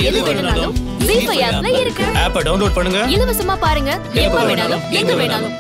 எது வேணும்னாலும் ஜீ ஃபைவ் ஆப்ல இருக்கு ஆப்பை டவுன்லோட் பண்ணுங்க இலவசமா பாருங்க எப்ப வேணாலும் எங்க வேணாலும்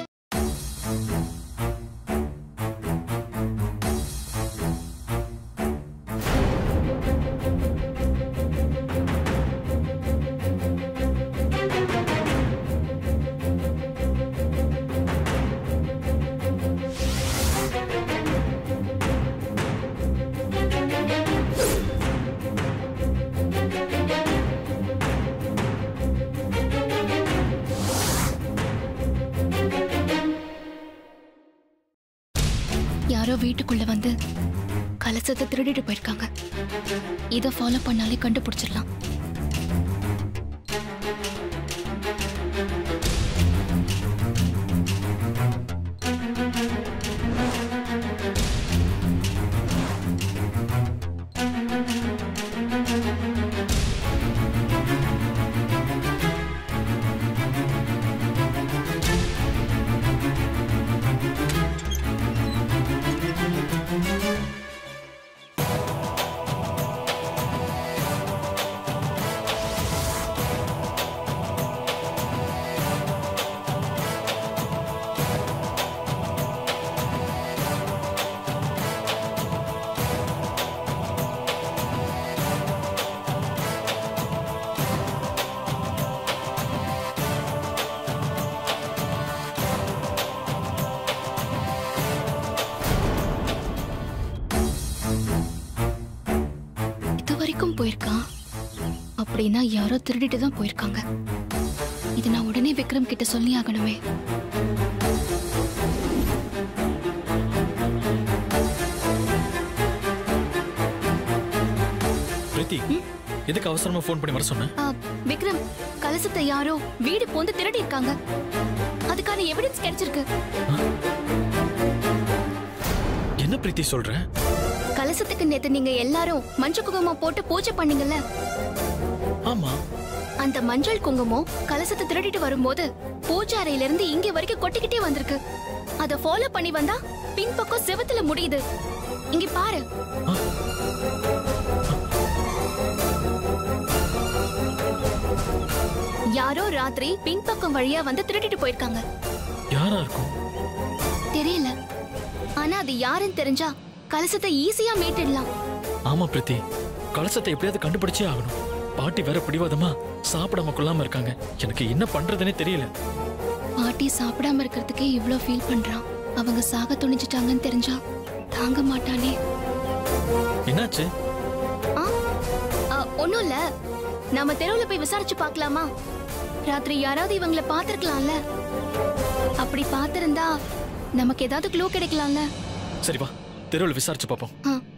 யாரோ வீட்டுக்குள்ள வந்து கலசத்தை திருடிட்டு போயிருக்காங்க இதை ஃபாலோ பண்ணாலே கண்டுபிடிச்சிடலாம் இது வரைக்கும் போயிருக்கான் அப்படின்னா யாரோ திருடிட்டு தான் போயிருக்காங்க இது நான் உடனே விக்ரம் கிட்ட சொல்லி ஆகணுமே பிரீத்தி எதுக்கு அவசரமா ஃபோன் பண்ணி வர சொன்ன ஆ, விக்ரம் கலசத்தை யாரோ வீடு போந்து திருடி இருக்காங்க அதுக்கான எவிடன்ஸ் கிடைச்சிருக்கு என்ன பிரீத்தி சொல்ற கலசத்துக்கு நேத்து நீங்க எல்லாரும் மஞ்சள் குங்குமம் போட்டு பூஜை பண்ணீங்கல்ல ஆமா அந்த மஞ்சள் குங்குமம் கலசத்தை திருடிட்டு வரும்போது பூஜை அறையில இருந்து இங்க வரைக்கும் கொட்டிக்கிட்டே வந்திருக்கு அத ஃபாலோ பண்ணி வந்தா பின்பக்கம் செவத்துல முடியுது இங்க பாரு யாரோ ராத்திரி பின்பக்கம் வழியா வந்து திருடிட்டு போயிருக்காங்க யாரா இருக்கும் தெரியல ஆனா அது யாருன்னு தெரிஞ்சா கலசத்தை ஈஸியா மீட்டிடலாம் ஆமா பிரீத்தி கலசத்தை எப்படியாவது கண்டுபிடிச்சே ஆகணும் பாட்டி வேற பிடிவாதமா சாப்பிடாம கொள்ளாம இருக்காங்க எனக்கு என்ன பண்றதுனே தெரியல பாட்டி சாப்பிடாம இருக்கிறதுக்கே இவ்ளோ ஃபீல் பண்றான் அவங்க சாக துணிஞ்சிட்டாங்கன்னு தெரிஞ்சா தாங்க மாட்டானே என்னாச்சு ஆ ஆ, ஒண்ணும் இல்ல நாம தெருவுல போய் விசாரிச்சு பார்க்கலாமா ராத்திரி யாராவது இவங்கள பாத்திருக்கலாம்ல அப்படி பாத்திருந்தா நமக்கு ஏதாவது க்ளூ கிடைக்கலாம்ல சரி வா தெருவில் விசாரிச்சு பார்ப்போம் ஆ